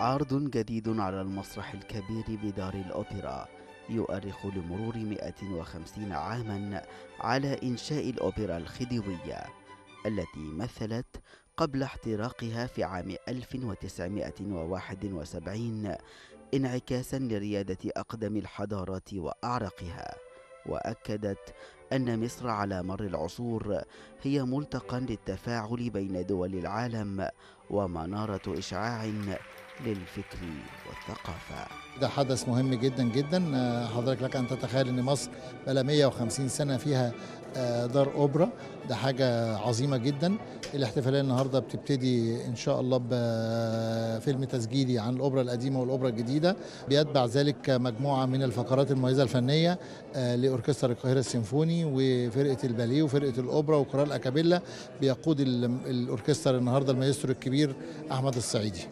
عرض جديد على المسرح الكبير بدار الأوبرا يؤرخ لمرور 150 عاما على إنشاء الأوبرا الخديوية التي مثلت قبل احتراقها في عام 1971 انعكاسا لريادة أقدم الحضارات وأعرقها وأكدت أن مصر على مر العصور هي ملتقى للتفاعل بين دول العالم ومنارة إشعاع للفكر والثقافة ده حدث مهم جدا جدا آه، حضرتك لك أن تتخيل أن مصر بقى 150 سنة فيها آه، دار أوبرا ده حاجة عظيمة جدا الاحتفالية النهاردة بتبتدي إن شاء الله بفيلم تسجيلي عن الأوبرا القديمة والأوبرا الجديدة بيتبع ذلك مجموعة من الفقرات المميزة الفنية آه، لأوركسترا القاهرة السيمفوني وفرقة الباليه وفرقة الأوبرا وكورال أكابيلا بيقود الأوركسترا النهاردة المايسترو الكبير أحمد الصعيدي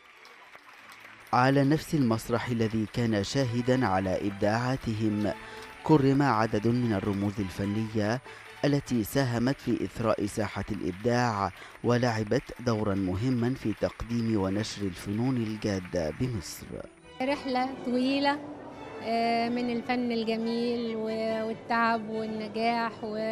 على نفس المسرح الذي كان شاهدا على إبداعاتهم كرم عدد من الرموز الفنية التي ساهمت في إثراء ساحة الإبداع ولعبت دورا مهما في تقديم ونشر الفنون الجادة بمصر رحلة طويلة آه، من الفن الجميل والتعب والنجاح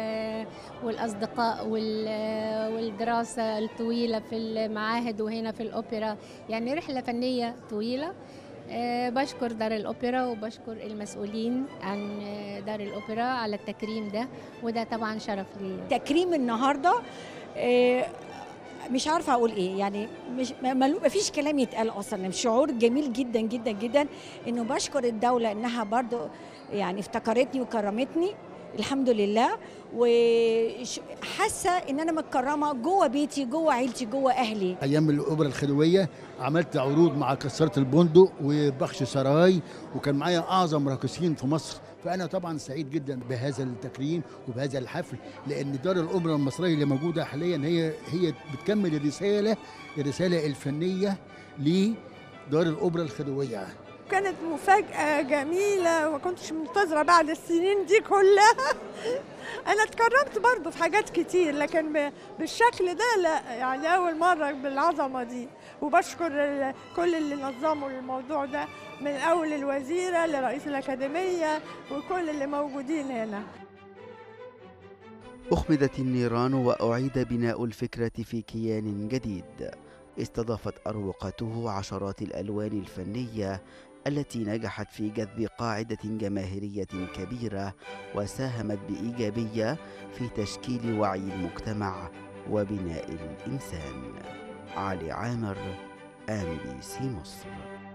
والأصدقاء والدراسة الطويلة في المعاهد وهنا في الأوبرا يعني رحلة فنية طويلة آه، بشكر دار الأوبرا وبشكر المسؤولين عن دار الأوبرا على التكريم ده وده طبعا شرف لي تكريم النهارده آه، مش عارفه اقول ايه يعني مش ما فيش كلام يتقال اصلا شعور جميل جدا جدا جدا انه بشكر الدوله انها برضو يعني افتكرتني وكرمتني الحمد لله وحاسه ان انا متكرمه جوه بيتي جوه عيلتي جوه اهلي ايام الاوبرا الخديويه عملت عروض مع كسرة البندق وبخش سراي وكان معايا اعظم راقصين في مصر فانا طبعا سعيد جدا بهذا التكريم وبهذا الحفل لان دار الاوبرا المصريه اللي موجوده حاليا هي هي بتكمل الرساله الرساله الفنيه لدار الاوبرا الخديويه كانت مفاجأة جميلة وما كنتش منتظرة بعد السنين دي كلها أنا اتكرمت برضه في حاجات كتير لكن بالشكل ده لا يعني أول مرة بالعظمة دي وبشكر كل اللي نظموا الموضوع ده من أول الوزيرة لرئيس الأكاديمية وكل اللي موجودين هنا أخمدت النيران وأعيد بناء الفكرة في كيان جديد استضافت أروقته عشرات الألوان الفنية التي نجحت في جذب قاعدة جماهيرية كبيرة وساهمت بإيجابية في تشكيل وعي المجتمع وبناء الإنسان علي عامر آم بي سي مصر